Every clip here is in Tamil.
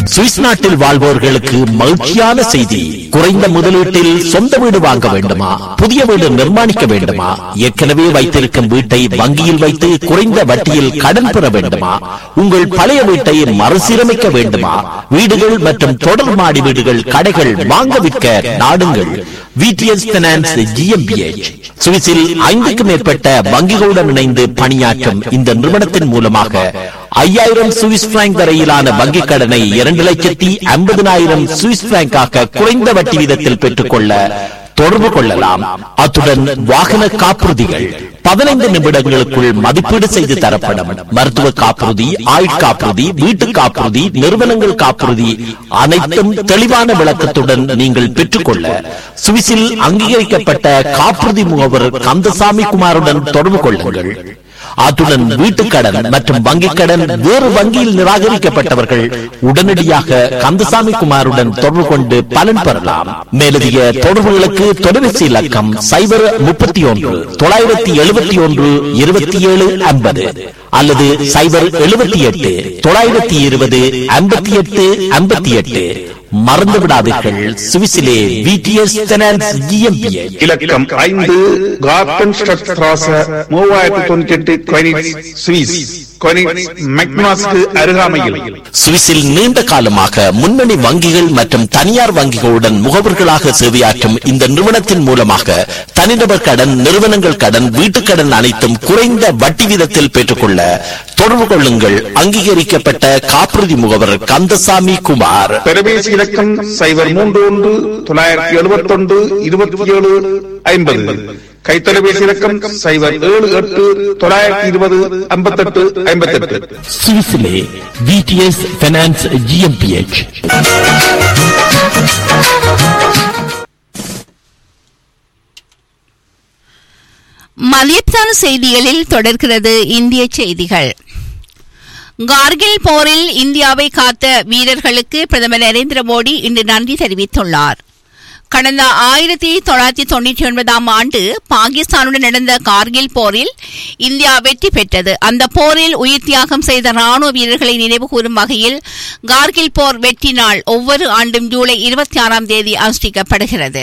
சுவிஸ் நாட்டில் வாழ்வோர்களுக்கு மகிழ்ச்சியான செய்தி குறைந்த முதலீட்டில் சொந்த வீடு வாங்க வேண்டுமா புதிய வீடு நிர்மாணிக்க வேண்டுமா ஏற்கனவே வைத்திருக்கும் வீட்டை வங்கியில் வைத்து குறைந்த வட்டியில் கடன் பெற வேண்டுமா உங்கள் பழைய வீட்டை மறுசீரமைக்க வேண்டுமா வீடுகள் மற்றும் தொடர் மாடி வீடுகள் கடைகள் வாங்க விற்க நாடுங்கள் விடிஎஸ் பினான்ஸ் ஜிஎம்பிஎச் சுவிஸில் ஐந்துக்கும் மேற்பட்ட வங்கிகளுடன் இணைந்து பணியாற்றும் இந்த நிறுவனத்தின் மூலமாக ஐயாயிரம் சுவிஸ் பிராங்க் வரையிலான வங்கிக் கடனை இரண்டு லட்சத்தி ஐம்பதினாயிரம் சுவிஸ் பிராங்காக குறைந்த வட்டி வீதத்தில் பெற்றுக்கொள்ள தொடர்பு கொள்ளலாம் அத்துடன் வாகன காப்புறுதிகள் பதினைந்து நிமிடங்களுக்குள் மதிப்பீடு செய்து தரப்படும் மருத்துவ காப்புறுதி ஆயுட்காப்புறுதி வீட்டு காப்புறுதி நிறுவனங்கள் காப்புறுதி அனைத்தும் தெளிவான விளக்கத்துடன் நீங்கள் பெற்றுக்கொள்ள சுவிஸில் அங்கீகரிக்கப்பட்ட காப்புறுதி முகவர் கந்தசாமி குமாருடன் தொடர்பு கொள்ளுங்கள் அத்துடன் வீட்டுக்கடன் மற்றும் வங்கிக் கடன் வேறு வங்கியில் நிராகரிக்கப்பட்டவர்கள் உடனடியாக கந்தசாமி குமாருடன் தொடர்பு கொண்டு பலன் பெறலாம் மேலதிக தொடர்புகளுக்கு தொலைபேசி இலக்கம் சைபர் முப்பத்தி ஒன்று தொள்ளாயிரத்தி எழுபத்தி ஒன்று இருபத்தி ஏழு ஐம்பது அல்லது சைபர் எழுபத்தி எட்டு தொள்ளாயிரத்தி இருபது ஐம்பத்தி எட்டு ஐம்பத்தி எட்டு மறந்து விடாதீர்கள் சுவிசிலே விடிஎஸ் ஃபைனான்ஸ் ஜிஎம்பிஏ இலக்கம் ஐந்து கார்டன் ஸ்ட்ராச மூவாயிரத்தி தொண்ணூத்தி எட்டு கொயினிட்ஸ் சுவிஸ் கொயினிட்ஸ் மெக்னாஸ்க்கு அருகாமையில் சுவிஸில் நீண்ட காலமாக முன்னணி வங்கிகள் மற்றும் தனியார் வங்கிகளுடன் முகவர்களாக சேவையாற்றும் இந்த நிறுவனத்தின் மூலமாக தனிநபர் கடன் நிறுவனங்கள் கடன் வீட்டுக் கடன் அனைத்தும் குறைந்த வட்டி வீதத்தில் பெற்றுக்கொள்ள தொடர்பு கொள்ளுங்கள் அங்கீகரிக்கப்பட்ட காப்புறுதி முகவர் கந்தசாமி குமார் தொலைபேசி இலக்கம் சைபர் மூன்று ஒன்று தொள்ளாயிரத்தி எழுபத்தி ஒன்று இருபத்தி ஏழு ஐம்பது கைத்தொலைபேசி இலக்கம் சைபர் ஏழு எட்டு தொள்ளாயிரத்தி இருபது ஐம்பத்தெட்டு ஐம்பத்தெட்டு சுவிஸிலே விடிஎஸ் ஃபைனான்ஸ் ஜிஎம்பிஎச் மதியத்தான செய்திகளில் தொடர்கிறது இந்திய செய்திகள் கார்கில் போரில் இந்தியாவை காத்த வீரர்களுக்கு பிரதமர் நரேந்திர மோடி இன்று நன்றி தெரிவித்துள்ளார் கடந்த ஆயிரத்தி தொள்ளாயிரத்தி தொண்ணூற்றி ஒன்பதாம் ஆண்டு பாகிஸ்தானுடன் நடந்த கார்கில் போரில் இந்தியா வெற்றி பெற்றது அந்த போரில் உயிர் தியாகம் செய்த ராணுவ வீரர்களை நினைவுகூரும் வகையில் கார்கில் போர் வெற்றி நாள் ஒவ்வொரு ஆண்டும் ஜூலை இருபத்தி ஆறாம் தேதி அனுஷ்டிக்கப்படுகிறது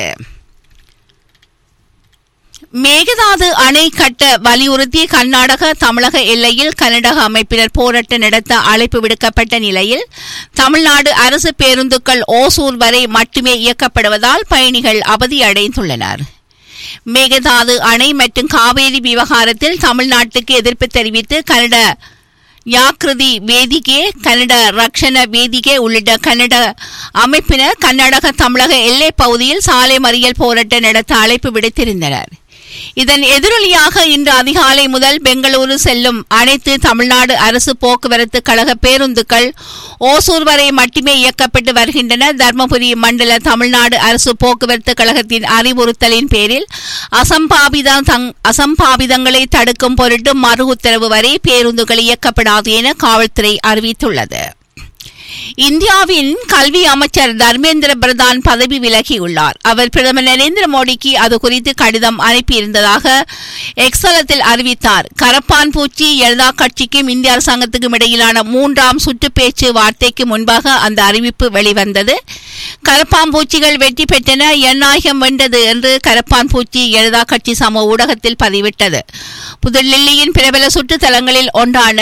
மேகதாது அணை கட்ட வலியுறுத்தி கர்நாடக தமிழக எல்லையில் கர்நாடக அமைப்பினர் போராட்டம் நடத்த அழைப்பு விடுக்கப்பட்ட நிலையில் தமிழ்நாடு அரசு பேருந்துகள் ஓசூர் வரை மட்டுமே இயக்கப்படுவதால் பயணிகள் அவதியடைந்துள்ளனர் மேகதாது அணை மற்றும் காவேரி விவகாரத்தில் தமிழ்நாட்டுக்கு எதிர்ப்பு தெரிவித்து கன்னட யாக்கிருதி வேதிகே கன்னட ரக்ஷண வேதிகே உள்ளிட்ட கன்னட அமைப்பினர் கர்நாடக தமிழக எல்லைப் பகுதியில் சாலை மறியல் போராட்டம் நடத்த அழைப்பு விடுத்திருந்தனர் இதன் எதிரொலியாக இன்று அதிகாலை முதல் பெங்களூரு செல்லும் அனைத்து தமிழ்நாடு அரசு போக்குவரத்து கழக பேருந்துகள் ஓசூர் வரை மட்டுமே இயக்கப்பட்டு வருகின்றன தர்மபுரி மண்டல தமிழ்நாடு அரசு போக்குவரத்து கழகத்தின் அறிவுறுத்தலின் பேரில் அசம்பாவிதம் அசம்பாவிதங்களை தடுக்கும் பொருட்டு மறு உத்தரவு வரை பேருந்துகள் இயக்கப்படாது என காவல்துறை அறிவித்துள்ளது இந்தியாவின் கல்வி அமைச்சர் தர்மேந்திர பிரதான் பதவி விலகியுள்ளார் அவர் பிரதமர் நரேந்திர மோடிக்கு அது குறித்து கடிதம் அனுப்பியிருந்ததாக எக்ஸலத்தில் அறிவித்தார் கரப்பான் பூச்சி எழுதா கட்சிக்கும் இந்திய அரசாங்கத்துக்கும் இடையிலான மூன்றாம் சுற்று பேச்சு வார்த்தைக்கு முன்பாக அந்த அறிவிப்பு வெளிவந்தது கரப்பாம்பூச்சிகள் வெற்றி பெற்றன எண்ணாயிரம் வென்றது என்று கரப்பான் பூச்சி எழுதா கட்சி சமூக ஊடகத்தில் பதிவிட்டது புதுடில்லியின் பிரபல சுற்றுத்தலங்களில் ஒன்றான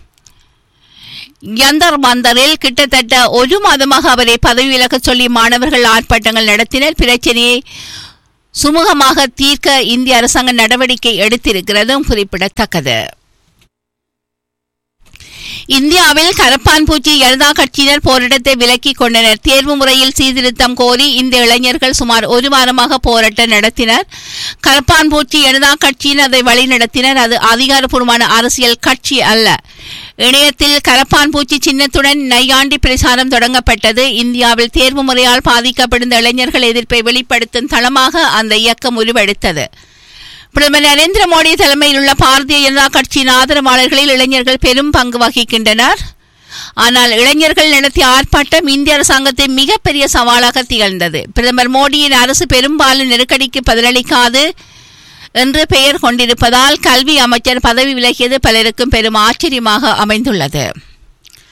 யந்தர் மந்தரில் கிட்டத்தட்ட ஒரு மாதமாக அவரை பதவி விலகச் சொல்லி மாணவர்கள் ஆர்ப்பாட்டங்கள் நடத்தினர் பிரச்சனையை சுமூகமாக தீர்க்க இந்திய அரசாங்கம் நடவடிக்கை எடுத்திருக்கிறதும் குறிப்பிடத்தக்கது இந்தியாவில் கரப்பான் பூச்சி எழுதா கட்சியினர் போராட்டத்தை விலக்கிக் கொண்டனர் தேர்வு முறையில் சீர்திருத்தம் கோரி இந்த இளைஞர்கள் சுமார் ஒரு வாரமாக போராட்டம் நடத்தினர் கரப்பான் பூச்சி எழுதா கட்சியினர் அதை வழிநடத்தினர் அது அதிகாரப்பூர்வமான அரசியல் கட்சி அல்ல இணையத்தில் கரப்பான் பூச்சி சின்னத்துடன் நையாண்டி பிரசாரம் தொடங்கப்பட்டது இந்தியாவில் தேர்வு முறையால் பாதிக்கப்படும் இளைஞர்கள் எதிர்ப்பை வெளிப்படுத்தும் தளமாக அந்த இயக்கம் உருவெடுத்தது பிரதமர் நரேந்திர மோடி தலைமையில் உள்ள பாரதிய ஜனதா கட்சியின் ஆதரவாளர்களில் இளைஞர்கள் பெரும் பங்கு வகிக்கின்றனர் ஆனால் இளைஞர்கள் நடத்திய ஆர்ப்பாட்டம் இந்திய அரசாங்கத்தின் மிகப்பெரிய சவாலாக திகழ்ந்தது பிரதமர் மோடியின் அரசு பெரும்பாலும் நெருக்கடிக்கு பதிலளிக்காது என்று பெயர் கொண்டிருப்பதால் கல்வி அமைச்சர் பதவி விலகியது பலருக்கும் பெரும் ஆச்சரியமாக அமைந்துள்ளது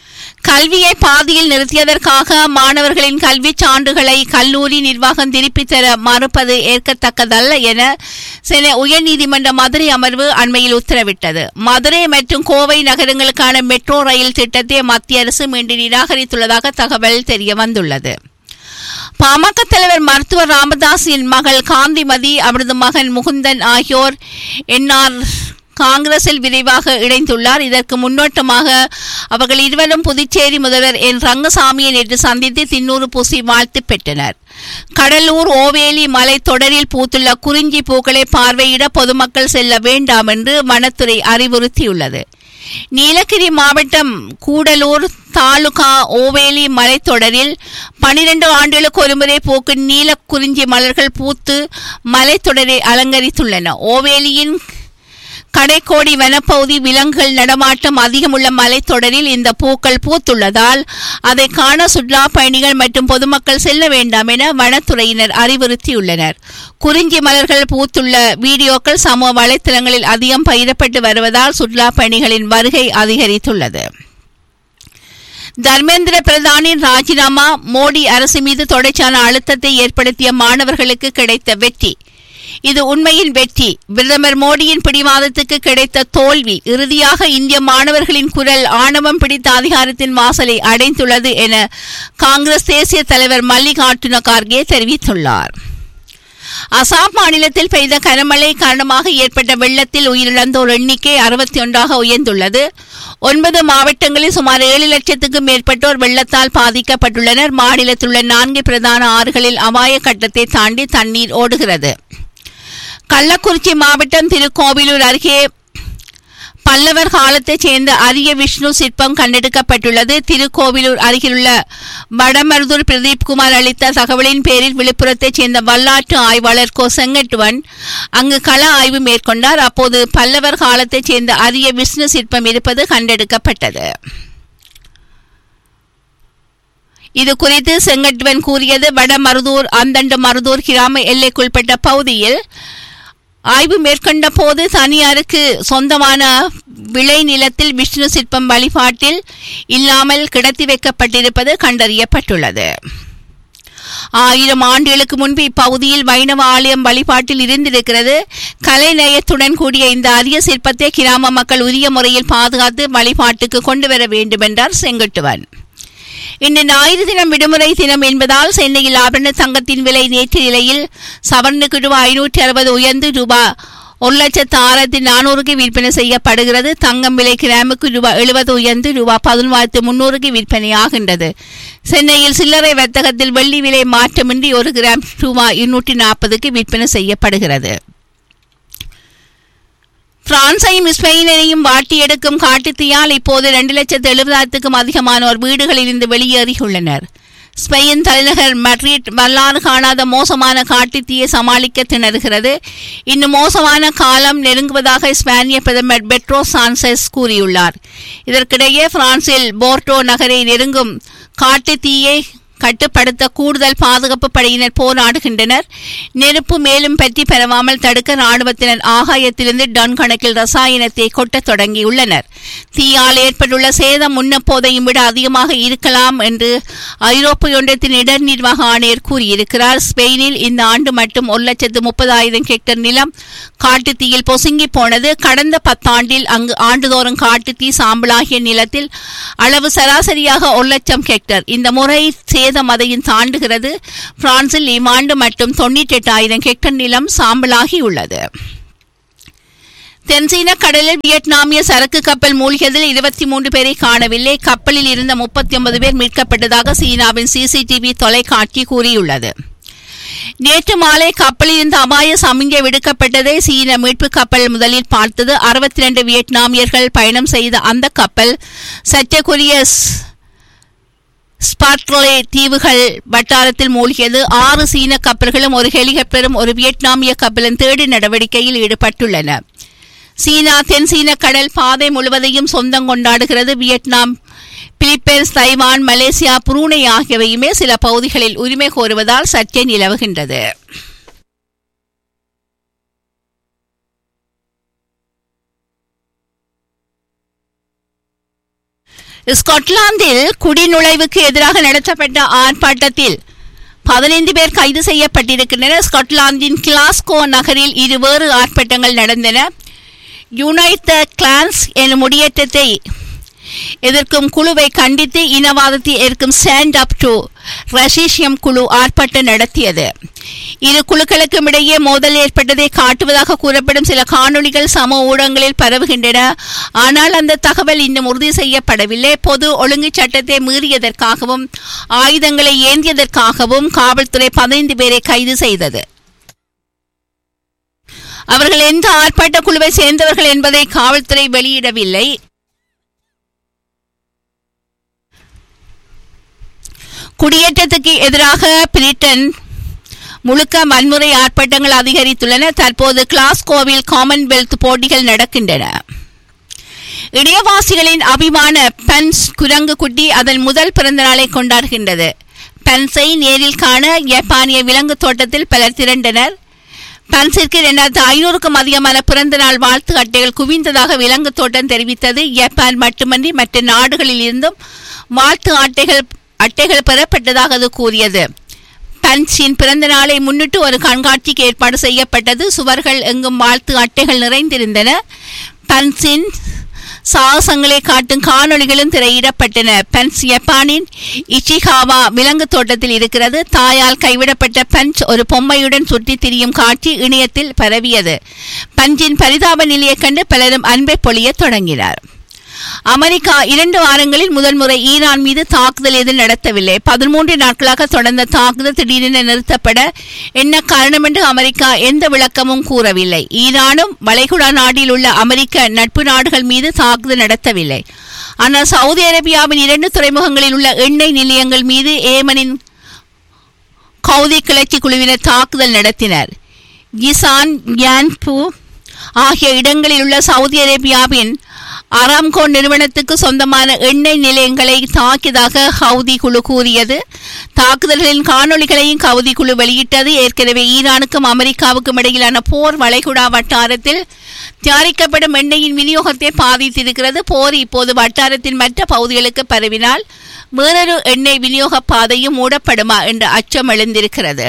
கல்வியை பாதியில் நிறுத்தியதற்காக மாணவர்களின் கல்விச் சான்றுகளை கல்லூரி நிர்வாகம் திருப்பித் தர மறுப்பது ஏற்கத்தக்கதல்ல என சென்னை உயர்நீதிமன்ற மதுரை அமர்வு அண்மையில் உத்தரவிட்டது மதுரை மற்றும் கோவை நகரங்களுக்கான மெட்ரோ ரயில் திட்டத்தை மத்திய அரசு மீண்டும் நிராகரித்துள்ளதாக தகவல் தெரிய வந்துள்ளது பாமக தலைவர் மருத்துவர் ராமதாஸின் மகள் காந்திமதி அவரது மகன் முகுந்தன் ஆகியோர் என்ஆர் காங்கிரஸில் விரைவாக இணைந்துள்ளார் இதற்கு முன்னோட்டமாக அவர்கள் இருவரும் புதுச்சேரி முதல்வர் என் ரங்கசாமியை நேற்று சந்தித்து தின்னூறு பூசி வாழ்த்து பெற்றனர் கடலூர் ஓவேலி மலை தொடரில் பூத்துள்ள குறிஞ்சி பூக்களை பார்வையிட பொதுமக்கள் செல்ல வேண்டாம் என்று வனத்துறை அறிவுறுத்தியுள்ளது நீலகிரி மாவட்டம் கூடலூர் தாலுகா ஓவேலி மலைத்தொடரில் பனிரெண்டு ஆண்டுகளுக்கு ஒருமுறை பூக்கும் நீல குறிஞ்சி மலர்கள் பூத்து மலைத்தொடரை அலங்கரித்துள்ளன ஓவேலியின் கடைக்கோடி வனப்பகுதி விலங்குகள் நடமாட்டம் அதிகமுள்ள மலைத்தொடரில் இந்த பூக்கள் பூத்துள்ளதால் அதை காண சுற்றுலா பயணிகள் மற்றும் பொதுமக்கள் செல்ல வேண்டாம் என வனத்துறையினர் அறிவுறுத்தியுள்ளனர் குறிஞ்சி மலர்கள் பூத்துள்ள வீடியோக்கள் சமூக வலைத்தளங்களில் அதிகம் பயிரப்பட்டு வருவதால் சுற்றுலா பயணிகளின் வருகை அதிகரித்துள்ளது தர்மேந்திர பிரதானின் ராஜினாமா மோடி அரசு மீது தொடர்ச்சியான அழுத்தத்தை ஏற்படுத்திய மாணவர்களுக்கு கிடைத்த வெற்றி இது உண்மையின் வெற்றி பிரதமர் மோடியின் பிடிவாதத்துக்கு கிடைத்த தோல்வி இறுதியாக இந்திய மாணவர்களின் குரல் ஆணவம் பிடித்த அதிகாரத்தின் வாசலை அடைந்துள்ளது என காங்கிரஸ் தேசிய தலைவர் மல்லிகார்ஜுன கார்கே தெரிவித்துள்ளார் அசாம் மாநிலத்தில் பெய்த கனமழை காரணமாக ஏற்பட்ட வெள்ளத்தில் உயிரிழந்தோர் எண்ணிக்கை அறுபத்தி ஒன்றாக உயர்ந்துள்ளது ஒன்பது மாவட்டங்களில் சுமார் ஏழு லட்சத்துக்கும் மேற்பட்டோர் வெள்ளத்தால் பாதிக்கப்பட்டுள்ளனர் மாநிலத்தில் உள்ள நான்கு பிரதான ஆறுகளில் அபாய கட்டத்தை தாண்டி தண்ணீர் ஓடுகிறது கள்ளக்குறிச்சி மாவட்டம் திருக்கோவிலூர் அருகே பல்லவர் காலத்தைச் சேர்ந்த அரிய விஷ்ணு சிற்பம் கண்டெடுக்கப்பட்டுள்ளது திருக்கோவிலூர் அருகிலுள்ள வடமருதூர் பிரதீப் குமார் அளித்த தகவலின் பேரில் விழுப்புரத்தைச் சேர்ந்த வரலாற்று ஆய்வாளர் கோ செங்கட்டுவன் அங்கு கள ஆய்வு மேற்கொண்டார் அப்போது பல்லவர் காலத்தைச் சேர்ந்த அரிய விஷ்ணு சிற்பம் இருப்பது கண்டெடுக்கப்பட்டது இது குறித்து செங்கட்டுவன் கூறியது வடமருதூர் அந்தண்ட மருதூர் கிராம எல்லைக்குள்பட்ட பகுதியில் ஆய்வு மேற்கொண்ட போது தனியாருக்கு சொந்தமான விளை நிலத்தில் விஷ்ணு சிற்பம் வழிபாட்டில் இல்லாமல் கிடத்தி வைக்கப்பட்டிருப்பது கண்டறியப்பட்டுள்ளது ஆயிரம் ஆண்டுகளுக்கு முன்பு இப்பகுதியில் வைணவ ஆலயம் வழிபாட்டில் இருந்திருக்கிறது கலை நயத்துடன் கூடிய இந்த அரிய சிற்பத்தை கிராம மக்கள் உரிய முறையில் பாதுகாத்து வழிபாட்டுக்கு கொண்டு வர வேண்டும் என்றார் செங்குட்டுவன் இன்று ஞாயிறு தினம் விடுமுறை தினம் என்பதால் சென்னையில் ஆபரண தங்கத்தின் விலை நேற்று நிலையில் சவரனுக்கு ரூபாய் ஐநூற்றி அறுபது உயர்ந்து ரூபாய் ஒரு லட்சத்து ஆயிரத்தி நானூறுக்கு விற்பனை செய்யப்படுகிறது தங்கம் விலை கிராமுக்கு ரூபாய் எழுபது உயர்ந்து ரூபாய் பதினொன்றாயிரத்து முன்னூறுக்கு விற்பனையாகின்றது சென்னையில் சில்லறை வர்த்தகத்தில் வெள்ளி விலை மாற்றமின்றி ஒரு கிராம் ரூபாய் இருநூற்றி நாற்பதுக்கு விற்பனை செய்யப்படுகிறது பிரான்சையும் ஸ்பெயினையும் வாட்டி எடுக்கும் காட்டுத்தீயால் இப்போது இரண்டு லட்சத்து எழுபதாயிரத்துக்கும் அதிகமானோர் வீடுகளில் இருந்து வெளியேறியுள்ளனர் ஸ்பெயின் தலைநகர் மட்ரிட் வரலாறு காணாத மோசமான காட்டுத்தீயை சமாளிக்க திணறுகிறது இன்னும் மோசமான காலம் நெருங்குவதாக ஸ்பானிய பிரதமர் பெட்ரோ சான்செஸ் கூறியுள்ளார் இதற்கிடையே பிரான்சில் போர்டோ நகரை நெருங்கும் காட்டுத்தீயை கட்டுப்படுத்த கூடுதல் பாதுகாப்பு படையினர் போராடுகின்றனர் நெருப்பு மேலும் பற்றி பரவாமல் தடுக்க ராணுவத்தினர் ஆகாயத்திலிருந்து டன் கணக்கில் ரசாயனத்தை கொட்டத் தொடங்கியுள்ளனர் தீயால் ஏற்பட்டுள்ள சேதம் முன்னப்போதையும் விட அதிகமாக இருக்கலாம் என்று ஐரோப்பிய ஒன்றியத்தின் இடர் நிர்வாக ஆணையர் கூறியிருக்கிறார் ஸ்பெயினில் இந்த ஆண்டு மட்டும் ஒரு லட்சத்து முப்பதாயிரம் ஹெக்டர் நிலம் காட்டுத்தீயில் பொசுங்கி போனது கடந்த பத்தாண்டில் அங்கு ஆண்டுதோறும் காட்டுத்தீ சாம்பலாகிய நிலத்தில் அளவு சராசரியாக ஒரு லட்சம் ஹெக்டர் இந்த முறை சேதம் அதையும் தாண்டுகிறது பிரான்சில் இவ்வாண்டு மட்டும் தொண்ணூற்றி எட்டாயிரம் ஹெக்டர் நிலம் சாம்பலாகி உள்ளது தென்சீன கடலில் வியட்நாமிய சரக்கு கப்பல் மூழ்கியதில் இருபத்தி மூன்று பேரை காணவில்லை கப்பலில் இருந்த முப்பத்தி ஒன்பது பேர் மீட்கப்பட்டதாக சீனாவின் சிசிடிவி தொலைக்காட்சி கூறியுள்ளது நேற்று மாலை கப்பலில் இருந்து அபாய சமிங்கை விடுக்கப்பட்டதை சீன மீட்பு கப்பல் முதலில் பார்த்தது அறுபத்தி இரண்டு வியட்நாமியர்கள் பயணம் செய்த அந்த கப்பல் சற்றக்குரிய ஸ்பாட்லே தீவுகள் வட்டாரத்தில் மூழ்கியது ஆறு சீன கப்பல்களும் ஒரு ஹெலிகாப்டரும் ஒரு வியட்நாமிய கப்பலும் தேடு நடவடிக்கையில் ஈடுபட்டுள்ளன சீனா தென் சீன கடல் பாதை முழுவதையும் சொந்தம் கொண்டாடுகிறது Vietnam Philippines Taiwan Malaysia Brunei ஆகியவையுமே சில பகுதிகளில் உரிமை கோருவதால் சர்ச்சை நிலவுகின்றது ஸ்காட்லாந்தில் குடிநுழைவுக்கு எதிராக நடத்தப்பட்ட ஆர்ப்பாட்டத்தில் பதினைந்து பேர் கைது செய்யப்பட்டிருக்கின்றனர் ஸ்காட்லாந்தின் கிளாஸ்கோ நகரில் இருவேறு ஆர்ப்பாட்டங்கள் நடந்தன யுனைடெட் கிளான்ஸ் எனும் முடியேற்றத்தை எதிர்க்கும் குழுவை கண்டித்து இனவாதத்தை எதிர்க்கும் ஸ்டாண்ட் அப் டு ரஷீஷியம் குழு ஆர்ப்பாட்டம் நடத்தியது இரு குழுக்களுக்கும் இடையே மோதல் ஏற்பட்டதை காட்டுவதாக கூறப்படும் சில காணொளிகள் சம ஊடகங்களில் பரவுகின்றன ஆனால் அந்த தகவல் இன்னும் உறுதி செய்யப்படவில்லை பொது ஒழுங்கு சட்டத்தை மீறியதற்காகவும் ஆயுதங்களை ஏந்தியதற்காகவும் காவல்துறை பதினைந்து பேரை கைது செய்தது அவர்கள் எந்த ஆர்ப்பாட்ட குழுவை சேர்ந்தவர்கள் என்பதை காவல்துறை வெளியிடவில்லை குடியேற்றத்துக்கு எதிராக பிரிட்டன் முழுக்க வன்முறை ஆர்ப்பாட்டங்கள் அதிகரித்துள்ளன தற்போது கிளாஸ்கோவில் காமன்வெல்த் போட்டிகள் நடக்கின்றன இடையவாசிகளின் அபிமான பென்ஸ் குரங்கு குட்டி அதன் முதல் பிறந்த நாளை கொண்டாடுகின்றது பென்ஸை நேரில் காண ஜப்பானிய விலங்கு தோட்டத்தில் பலர் திரண்டனர் பன்சிற்கு இரண்டாயிரத்து ஐநூறுக்கும் அதிகமான பிறந்த நாள் வாழ்த்து அட்டைகள் குவிந்ததாக விலங்கு தோட்டம் தெரிவித்தது ஜப்பான் மட்டுமன்றி மற்ற நாடுகளில் இருந்தும் வாழ்த்து அட்டைகள் அட்டைகள் பெறப்பட்டதாக அது கூறியது பன்சின் பிறந்த நாளை முன்னிட்டு ஒரு கண்காட்சிக்கு ஏற்பாடு செய்யப்பட்டது சுவர்கள் எங்கும் வாழ்த்து அட்டைகள் நிறைந்திருந்தன பன்சின் சாகசங்களை காட்டும் காணொளிகளும் திரையிடப்பட்டன பென்ஸ் ஜப்பானின் இச்சிகாவா விலங்கு தோட்டத்தில் இருக்கிறது தாயால் கைவிடப்பட்ட பஞ்ச் ஒரு பொம்மையுடன் சுற்றித் திரியும் காட்சி இணையத்தில் பரவியது பஞ்சின் பரிதாப நிலையைக் கண்டு பலரும் அன்பை பொழியத் தொடங்கினார் அமெரிக்கா இரண்டு வாரங்களில் முதல் முறை ஈரான் மீது தாக்குதல் எதுவும் நடத்தவில்லை பதிமூன்று நாட்களாக தொடர்ந்த தாக்குதல் திடீரென நிறுத்தப்பட என்ன காரணம் என்று அமெரிக்கா எந்த விளக்கமும் கூறவில்லை ஈரானும் வளைகுடா நாட்டில் உள்ள அமெரிக்க நட்பு நாடுகள் மீது தாக்குதல் நடத்தவில்லை ஆனால் சவுதி அரேபியாவின் இரண்டு துறைமுகங்களில் உள்ள எண்ணெய் நிலையங்கள் மீது ஏமனின் கவுதி கிளர்ச்சி குழுவினர் தாக்குதல் நடத்தினர் கிசான் யான்பு ஆகிய இடங்களில் உள்ள சவுதி அரேபியாவின் அராம்கோ நிறுவனத்துக்கு சொந்தமான எண்ணெய் நிலையங்களை தாக்கியதாக ஹவுதி குழு கூறியது தாக்குதல்களின் காணொளிகளையும் ஹவுதி குழு வெளியிட்டது ஏற்கனவே ஈரானுக்கும் அமெரிக்காவுக்கும் இடையிலான போர் வளைகுடா வட்டாரத்தில் தயாரிக்கப்படும் எண்ணெயின் விநியோகத்தை பாதித்திருக்கிறது போர் இப்போது வட்டாரத்தின் மற்ற பகுதிகளுக்கு பரவினால் வேறொரு எண்ணெய் விநியோக பாதையும் மூடப்படுமா என்ற அச்சம் எழுந்திருக்கிறது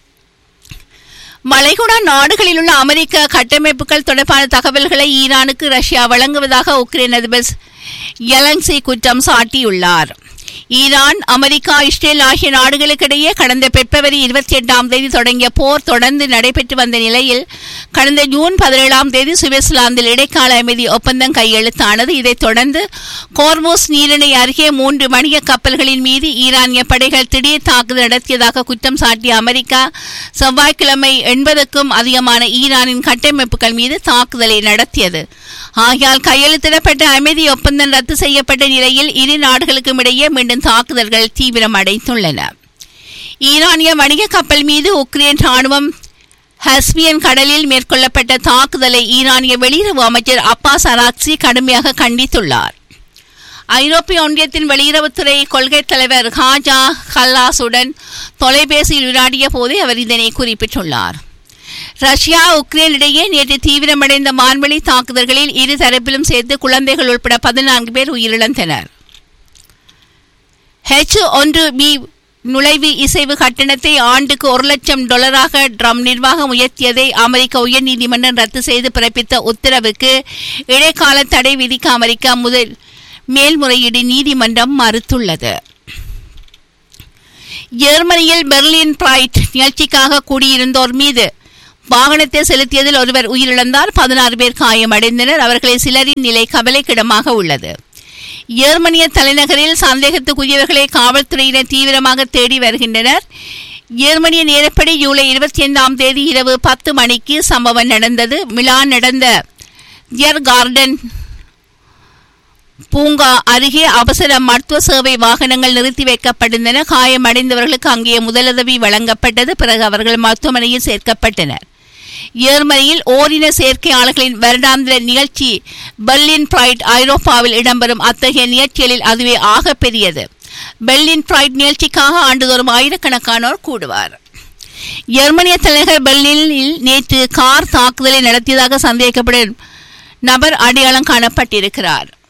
வளைகுடா நாடுகளில் உள்ள அமெரிக்க கட்டமைப்புகள் தொடர்பான தகவல்களை ஈரானுக்கு ரஷ்யா வழங்குவதாக உக்ரைன் அதிபர் எலன்சி குற்றம் சாட்டியுள்ளார் ஈரான் அமெரிக்கா இஸ்ரேல் ஆகிய நாடுகளுக்கிடையே கடந்த பிப்ரவரி இருபத்தி எட்டாம் தேதி தொடங்கிய போர் தொடர்ந்து நடைபெற்று வந்த நிலையில் கடந்த ஜூன் பதினேழாம் தேதி சுவிட்சர்லாந்தில் இடைக்கால அமைதி ஒப்பந்தம் கையெழுத்தானது இதைத் தொடர்ந்து கோர்மோஸ் நீரிணை அருகே மூன்று வணிக கப்பல்களின் மீது ஈரானிய படைகள் திடீர் தாக்குதல் நடத்தியதாக குற்றம் சாட்டிய அமெரிக்கா செவ்வாய்க்கிழமை எண்பதுக்கும் அதிகமான ஈரானின் கட்டமைப்புகள் மீது தாக்குதலை நடத்தியது ஆகையால் கையெழுத்திடப்பட்ட அமைதி ஒப்பந்தம் ரத்து செய்யப்பட்ட நிலையில் இரு நாடுகளுக்கும் இடையே மீண்டும் தாக்குதல்கள் தீவிரமடைந்துள்ளன ஈரானிய வணிக கப்பல் மீது உக்ரைன் ராணுவம் ஹஸ்பியன் கடலில் மேற்கொள்ளப்பட்ட தாக்குதலை ஈரானிய வெளியுறவு அமைச்சர் அப்பாஸ் அராக்சி கடுமையாக கண்டித்துள்ளார் ஐரோப்பிய ஒன்றியத்தின் வெளியுறவுத்துறை கொள்கை தலைவர் ஹாஜா ஹல்லாஸுடன் தொலைபேசியில் உரையாடிய போதே அவர் இதனை குறிப்பிட்டுள்ளார் ரஷ்யா உக்ரைன் இடையே நேற்று தீவிரமடைந்த வான்வெளி தாக்குதல்களில் இரு தரப்பிலும் சேர்த்து குழந்தைகள் உட்பட பதினான்கு பேர் உயிரிழந்தனர் ஹெச் ஒன்று பி நுழைவு இசைவு கட்டணத்தை ஆண்டுக்கு ஒரு லட்சம் டாலராக ட்ரம் நிர்வாகம் உயர்த்தியதை அமெரிக்க உயர்நீதிமன்றம் ரத்து செய்து பிறப்பித்த உத்தரவுக்கு இடைக்கால தடை விதிக்க அமெரிக்கா முதல் மேல்முறையீடு நீதிமன்றம் மறுத்துள்ளது ஜெர்மனியில் பெர்லின் பிரைட் நிகழ்ச்சிக்காக கூடியிருந்தோர் மீது வாகனத்தை செலுத்தியதில் ஒருவர் உயிரிழந்தார் பதினாறு பேர் காயமடைந்தனர் அவர்களில் சிலரின் நிலை கவலைக்கிடமாக உள்ளது ஜெர்மனிய தலைநகரில் சந்தேகத்துக்குரியவர்களை காவல்துறையினர் தீவிரமாக தேடி வருகின்றனர் ஜெர்மனிய நேரப்படி ஜூலை இருபத்தி ஐந்தாம் தேதி இரவு பத்து மணிக்கு சம்பவம் நடந்தது மிலான் நடந்த ஜியர் கார்டன் பூங்கா அருகே அவசர மருத்துவ சேவை வாகனங்கள் நிறுத்தி வைக்கப்பட்டிருந்தன காயமடைந்தவர்களுக்கு அங்கே முதலுதவி வழங்கப்பட்டது பிறகு அவர்கள் மருத்துவமனையில் சேர்க்கப்பட்டனர் ஜெர்மனியில் ஓரின சேர்க்கையாளர்களின் வருடாந்திர நிகழ்ச்சி பெர்லின் பிரைட் ஐரோப்பாவில் இடம்பெறும் அத்தகைய நிகழ்ச்சிகளில் அதுவே ஆக பெரியது பெர்லின் பிரைட் நிகழ்ச்சிக்காக ஆண்டுதோறும் ஆயிரக்கணக்கானோர் கூடுவார் ஜெர்மனிய தலைநகர் பெர்லினில் நேற்று கார் தாக்குதலை நடத்தியதாக சந்தேகிக்கப்படும் நபர் அடையாளம் காணப்பட்டிருக்கிறார்